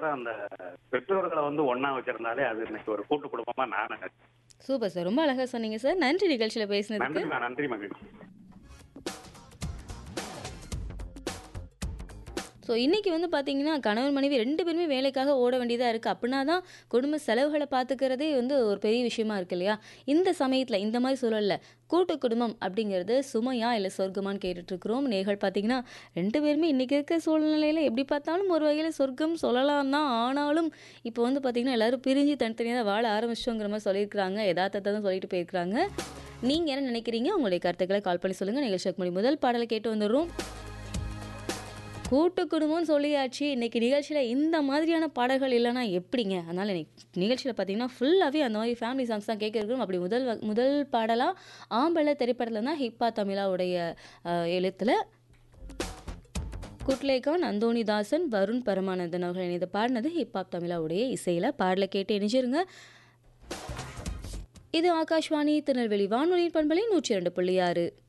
எல்லாரும் அந்த பெற்றோர்களை வந்து ஒண்ணா வச்சிருந்தாலே அது இன்னைக்கு ஒரு கூட்டு குடும்பமா நான் நினைக்கிறேன் சூப்பர் சார் ரொம்ப அழகா சொன்னீங்க சார் நன்றி நிகழ்ச்சியில் பேசினதுக்கு நன்றிமா நன்றி மகிழ்ச்சி ஸோ இன்றைக்கி வந்து பார்த்தீங்கன்னா கணவன் மனைவி ரெண்டு பேருமே வேலைக்காக ஓட வேண்டியதாக இருக்குது அப்படின்னா தான் குடும்ப செலவுகளை பார்த்துக்கிறதே வந்து ஒரு பெரிய விஷயமா இருக்கு இல்லையா இந்த சமயத்தில் இந்த மாதிரி சூழலில் கூட்டு குடும்பம் அப்படிங்கிறது சுமையா இல்லை சொர்க்கமான்னு கேட்டுட்ருக்குறோம் நேர்கள் பார்த்தீங்கன்னா ரெண்டு பேருமே இன்றைக்கி இருக்க சூழ்நிலையில் எப்படி பார்த்தாலும் ஒரு வகையில் சொர்க்கம் சொல்லலாம் தான் ஆனாலும் இப்போ வந்து பார்த்திங்கன்னா எல்லோரும் பிரிஞ்சு தனித்தனியாக தான் வாழ ஆரம்பிச்சோங்கிற மாதிரி சொல்லியிருக்கிறாங்க யதார்த்தத்தை தான் சொல்லிட்டு போயிருக்கிறாங்க நீங்கள் என்ன நினைக்கிறீங்க உங்களுடைய கருத்துக்களை கால் பண்ணி சொல்லுங்கள் நிகழ்ச்சிக்கு முடி முதல் பாடலை கேட்டு வந்துடுறோம் கூட்டு குடும்பம்னு சொல்லியாச்சு இன்னைக்கு நிகழ்ச்சியில் இந்த மாதிரியான பாடல்கள் இல்லைன்னா எப்படிங்க அதனால் இன்னைக்கு நிகழ்ச்சியில் பார்த்தீங்கன்னா ஃபுல்லாகவே அந்த மாதிரி ஃபேமிலி சாங்ஸ் தான் கேட்க இருக்கிறோம் அப்படி முதல் வ- முதல் பாடலாக ஆம்பளை திரைப்படத்தில் தான் ஹிப்பா தமிழாவுடைய எழுத்தில் குட்லேகான் அந்தோணிதாசன் வருண் பரமானந்தன் அவர்கள் இணைந்து பாடினது ஹிப்ஹாப் தமிழாவுடைய இசையில் பாடலை கேட்டு இணைஞ்சிருங்க இது ஆகாஷ்வாணி திருநெல்வேலி வானொலியின் பண்பலை நூற்றி இரண்டு புள்ளி ஆறு